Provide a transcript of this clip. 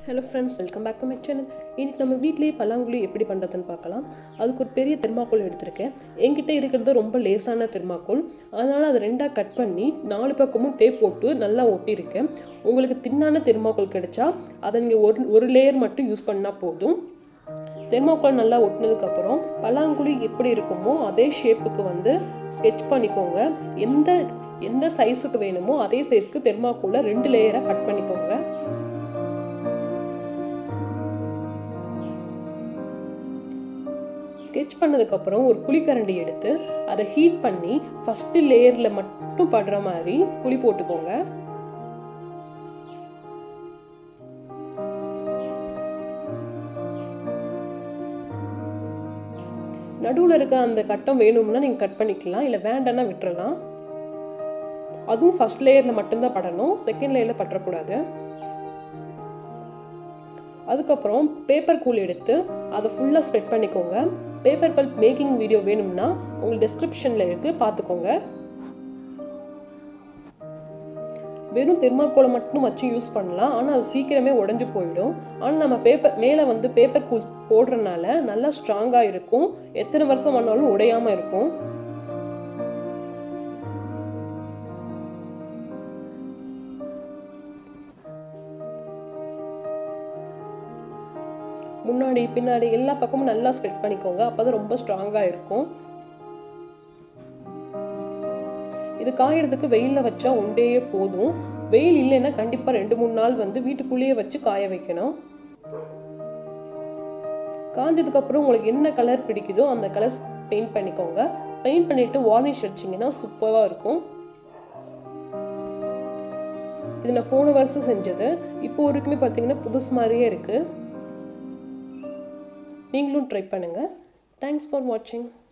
hello friends welcome back to my channel இன்னைக்கு நம்ம வீட்லேயே பல்லாங்குழி எப்படி பண்ணுறதுன்னு பார்க்கலாம் அதுக்கு ஒரு பெரிய தெர்மாக்கோல் எடுத்திருக்கேன் என்கிட்ட இருக்கிறது ரொம்ப லேசான தெர்மாக்கோல் அதனால் அதை ரெண்டாக கட் பண்ணி நாலு பக்கமும் டேப் போட்டு நல்லா ஒட்டியிருக்கேன் உங்களுக்கு தின்னான தெர்மாக்கோல் கிடைச்சா அதை நீங்கள் ஒரு ஒரு லேயர் மட்டும் யூஸ் பண்ணால் போதும் தெர்மாக்கோல் நல்லா ஒட்டினதுக்கப்புறம் பல்லாங்குழி எப்படி இருக்குமோ அதே ஷேப்புக்கு வந்து ஸ்கெட்ச் பண்ணிக்கோங்க எந்த எந்த சைஸுக்கு வேணுமோ அதே சைஸ்க்கு தெர்மாக்கோலை ரெண்டு லேயராக கட் பண்ணிக்கோங்க ஸ்கெட்ச் பண்ணதுக்கப்புறம் ஒரு குழிக்கரண்டி எடுத்து அதை ஹீட் பண்ணி ஃபஸ்ட்டு லேயரில் மட்டும் படுற மாதிரி குழி போட்டுக்கோங்க நடுவில் இருக்க அந்த கட்டம் வேணும்னா நீங்கள் கட் பண்ணிக்கலாம் இல்லை வேண்டாம்னா விட்டுறலாம் அதுவும் ஃபஸ்ட் லேயரில் மட்டும்தான் படணும் செகண்ட் லேயரில் பற்றக்கூடாது அதுக்கப்புறம் பேப்பர் கூல் எடுத்து அதை ஃபுல்லாக ஸ்ப்ரெட் பண்ணிக்கோங்க பேப்பர் பல்ப் மேக்கிங் வீடியோ வேணும்னா உங்களுக்கு டிஸ்கிரிப்ஷனில் இருக்குது பார்த்துக்கோங்க வெறும் தெர்மாக்கோலை மட்டும் வச்சு யூஸ் பண்ணலாம் ஆனால் அது சீக்கிரமே உடஞ்சி போயிடும் ஆனால் நம்ம பேப்பர் மேலே வந்து பேப்பர் கூல் போடுறதுனால நல்லா ஸ்ட்ராங்காக இருக்கும் எத்தனை வருஷம் ஆனாலும் உடையாமல் இருக்கும் முன்னாடி பின்னாடி எல்லா பக்கமும் நல்லா ஸ்ப்ரெட் பண்ணிக்கோங்க அப்போ தான் ரொம்ப ஸ்ட்ராங்காக இருக்கும் இது காயறதுக்கு வெயிலில் வச்சா ஒண்டேயே போதும் வெயில் இல்லைன்னா கண்டிப்பாக ரெண்டு மூணு நாள் வந்து வீட்டுக்குள்ளேயே வச்சு காய வைக்கணும் காஞ்சதுக்கப்புறம் உங்களுக்கு என்ன கலர் பிடிக்குதோ அந்த கலர்ஸ் பெயிண்ட் பண்ணிக்கோங்க பெயிண்ட் பண்ணிவிட்டு வார்னிஷ் அடிச்சிங்கன்னா சூப்பராக இருக்கும் இது நான் போன வருஷம் செஞ்சது இப்போ வரைக்குமே பார்த்தீங்கன்னா புதுசு மாதிரியே இருக்குது நீங்களும் ட்ரை பண்ணுங்கள் தேங்க்ஸ் ஃபார் வாட்சிங்